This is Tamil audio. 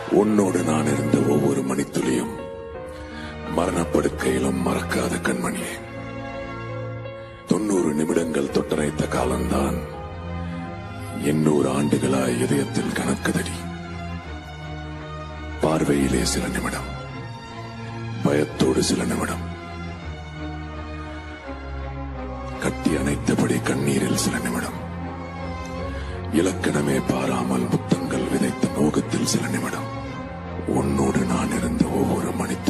உன்னோடு நான் இருந்த ஒவ்வொரு மணித்துளியும் மரணப்படுக்கையிலும் மறக்காத கண்மணியே தொண்ணூறு நிமிடங்கள் தொட்டரைத்த காலம்தான் எண்ணூறு ஆண்டுகளாய் இதயத்தில் கணக்குதடி பார்வையிலே சில நிமிடம் பயத்தோடு சில நிமிடம் கட்டி அணைத்தபடி கண்ணீரில் சில நிமிடம் இலக்கணமே பாராமல் முத்தங்கள் விதைத்த நோகத்தில் சில நிமிடம் உன்னோடு நான் இருந்த ஒவ்வொரு மணித்துளியும்